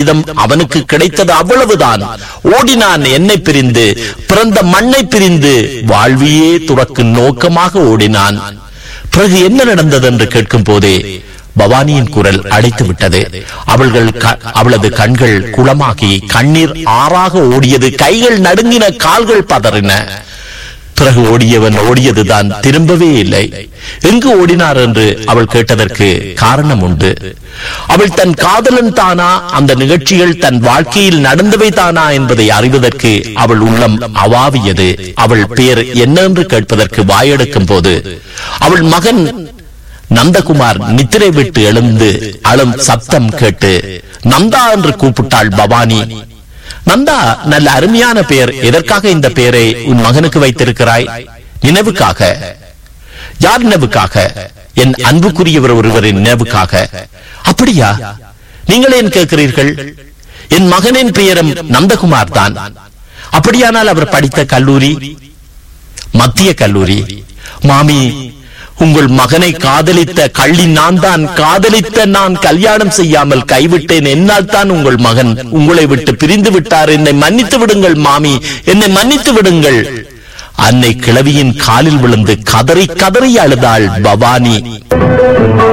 கடிதம் அவனுக்கு கிடைத்தது அவ்வளவுதான் ஓடினான் என்னை பிரிந்து பிறந்த மண்ணை பிரிந்து வாழ்வியே துறக்கும் நோக்கமாக ஓடினான் பிறகு என்ன நடந்தது என்று கேட்கும் போதே பவானியின் குரல் அடைத்து விட்டது அவள்கள் க- அவளது கண்கள் குளமாகி கண்ணீர் ஆறாக ஓடியது கைகள் நடுங்கின கால்கள் பதறின பிறகு ஓடியவன் ஓடியதுதான் திரும்பவே இல்லை எங்கு ஓடினார் என்று அவள் கேட்டதற்கு காரணம் உண்டு அவள் தன் காதலன் தானா அந்த நிகழ்ச்சிகள் தன் வாழ்க்கையில் நடந்தவை தானா என்பதை அறிவதற்கு அவள் உள்ளம் அவாவியது அவள் பெயர் என்ன என்று கேட்பதற்கு வாயெடுக்கும் போது அவள் மகன் நந்தகுமார் நித்திரை விட்டு எழுந்து அழும் சப்தம் கேட்டு நந்தா என்று கூப்பிட்டாள் பவானி நந்தா நல்ல அருமையான பெயர் எதற்காக இந்த பெயரை உன் மகனுக்கு வைத்திருக்கிறாய் நினைவுக்காக யார் நினைவுக்காக என் அன்புக்குரியவர் ஒருவரின் நினைவுக்காக அப்படியா நீங்கள் ஏன் கேட்கிறீர்கள் என் மகனின் பெயரும் நந்தகுமார் தான் அப்படியானால் அவர் படித்த கல்லூரி மத்திய கல்லூரி மாமி உங்கள் மகனை காதலித்த கள்ளி நான் தான் காதலித்த நான் கல்யாணம் செய்யாமல் கைவிட்டேன் என்னால் தான் உங்கள் மகன் உங்களை விட்டு பிரிந்து விட்டார் என்னை மன்னித்து விடுங்கள் மாமி என்னை மன்னித்து விடுங்கள் அன்னை கிழவியின் காலில் விழுந்து கதறி கதறி அழுதாள் பவானி